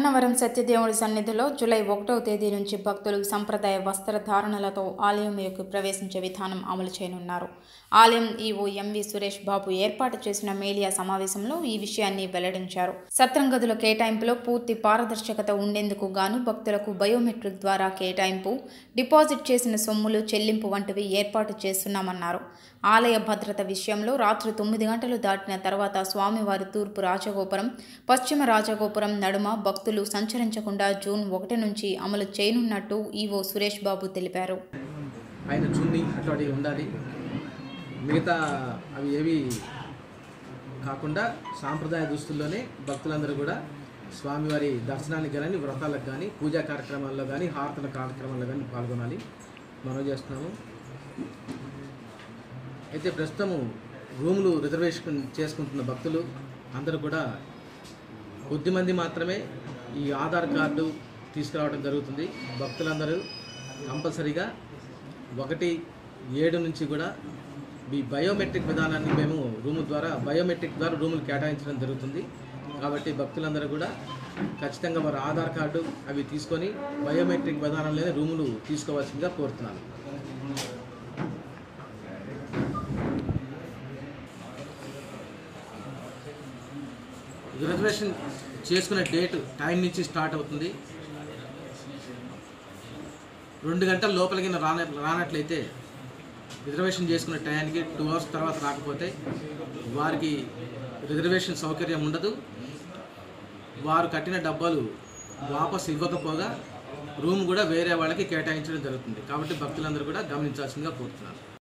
అన్నవరం సత్యదేవుడి సన్నిధిలో జూలై ఒకటవ తేదీ నుంచి భక్తులు సంప్రదాయ వస్త్రధారణలతో ఆలయంలోకి ప్రవేశించే విధానం అమలు చేయనున్నారు ఆలయం ఈవో ఎంవి సురేష్ బాబు ఏర్పాటు చేసిన మీడియా సమావేశంలో ఈ విషయాన్ని వెల్లడించారు సత్రం గదుల కేటాయింపులో పూర్తి పారదర్శకత ఉండేందుకు గాను భక్తులకు బయోమెట్రిక్ ద్వారా కేటాయింపు డిపాజిట్ చేసిన సొమ్ములు చెల్లింపు వంటివి ఏర్పాటు చేస్తున్నామన్నారు ఆలయ భద్రత విషయంలో రాత్రి తొమ్మిది గంటలు దాటిన తర్వాత స్వామివారి తూర్పు రాజగోపురం పశ్చిమ రాజగోపురం నడుమ భక్తులు సంచరించకుండా జూన్ ఒకటి నుంచి అమలు చేయనున్నట్టు ఈవో సురేష్ బాబు తెలిపారు పైన చున్నీ అటువంటివి ఉండాలి మిగతా అవి ఏవి కాకుండా సాంప్రదాయ దుస్తుల్లోనే భక్తులందరూ కూడా స్వామివారి దర్శనానికి కానీ వ్రతాలకు కానీ పూజా కార్యక్రమాల్లో కానీ హారతల కార్యక్రమాల్లో కానీ పాల్గొనాలి మనం చేస్తున్నాము అయితే ప్రస్తుతము రూములు రిజర్వేషన్ చేసుకుంటున్న భక్తులు అందరూ కూడా కొద్దిమంది మాత్రమే ఈ ఆధార్ కార్డు తీసుకురావడం జరుగుతుంది భక్తులందరూ కంపల్సరీగా ఒకటి ఏడు నుంచి కూడా ఈ బయోమెట్రిక్ విధానాన్ని మేము రూము ద్వారా బయోమెట్రిక్ ద్వారా రూములు కేటాయించడం జరుగుతుంది కాబట్టి భక్తులందరూ కూడా ఖచ్చితంగా వారి ఆధార్ కార్డు అవి తీసుకొని బయోమెట్రిక్ విధానంలోనే రూములు తీసుకోవాల్సిందిగా కోరుతున్నాను రిజర్వేషన్ చేసుకునే డేట్ టైం నుంచి స్టార్ట్ అవుతుంది రెండు గంటల లోపలికి రాన రానట్లయితే రిజర్వేషన్ చేసుకునే టయానికి టూ అవర్స్ తర్వాత రాకపోతే వారికి రిజర్వేషన్ సౌకర్యం ఉండదు వారు కట్టిన డబ్బాలు వాపస్ ఇవ్వకపోగా రూమ్ కూడా వేరే వాళ్ళకి కేటాయించడం జరుగుతుంది కాబట్టి భక్తులందరూ కూడా గమనించాల్సిందిగా కోరుతున్నాను